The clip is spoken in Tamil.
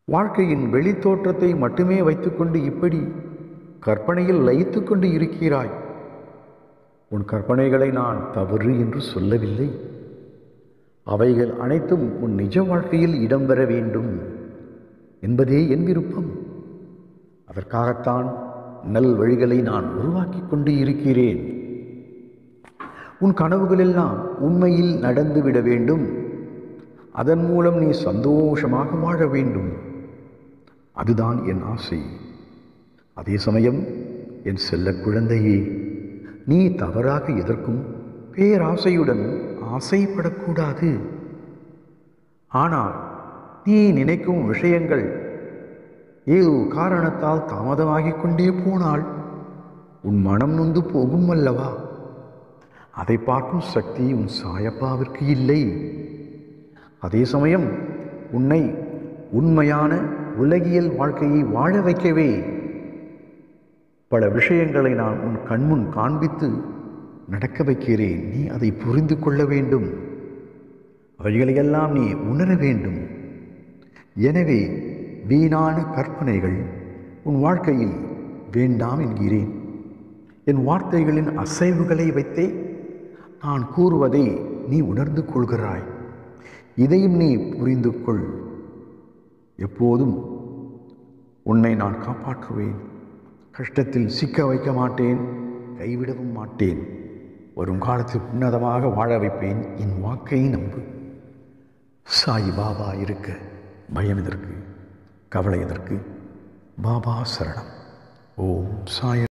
வாழ்க்கையின் வெளித்தோற்றத்தை மட்டுமே வைத்துக்கொண்டு இப்படி கற்பனையில் லயித்து கொண்டு இருக்கிறாய் உன் கற்பனைகளை நான் தவறு என்று சொல்லவில்லை அவைகள் அனைத்தும் உன் நிஜ வாழ்க்கையில் இடம்பெற வேண்டும் என்பதே என் விருப்பம் அதற்காகத்தான் நல் வழிகளை நான் உருவாக்கி கொண்டு இருக்கிறேன் உன் கனவுகளெல்லாம் உண்மையில் நடந்துவிட வேண்டும் அதன் மூலம் நீ சந்தோஷமாக வாழ வேண்டும் அதுதான் என் ஆசை அதே சமயம் என் செல்ல குழந்தையே நீ தவறாக எதற்கும் பேராசையுடன் ஆசைப்படக்கூடாது ஆனால் நீ நினைக்கும் விஷயங்கள் ஏதோ காரணத்தால் தாமதமாகிக் கொண்டே போனால் உன் மனம் நொந்து போகும் அல்லவா அதை பார்க்கும் சக்தி உன் சாயப்பாவிற்கு இல்லை அதே சமயம் உன்னை உண்மையான உலகியல் வாழ்க்கையை வாழ வைக்கவே பல விஷயங்களை நான் உன் கண்முன் காண்பித்து நடக்க வைக்கிறேன் நீ அதை புரிந்து கொள்ள வேண்டும் அவைகளையெல்லாம் நீ உணர வேண்டும் எனவே வீணான கற்பனைகள் உன் வாழ்க்கையில் வேண்டாம் என்கிறேன் என் வார்த்தைகளின் அசைவுகளை வைத்தே நான் கூறுவதை நீ உணர்ந்து கொள்கிறாய் இதையும் நீ புரிந்து கொள் எப்போதும் உன்னை நான் காப்பாற்றுவேன் கஷ்டத்தில் சிக்க வைக்க மாட்டேன் கைவிடவும் மாட்டேன் வரும் காலத்தில் உன்னதமாக வாழ வைப்பேன் என் வாக்கை நம்பு சாய் பாபா இருக்க பயம் எதற்கு கவலை எதற்கு பாபா சரணம் ஓம் சாய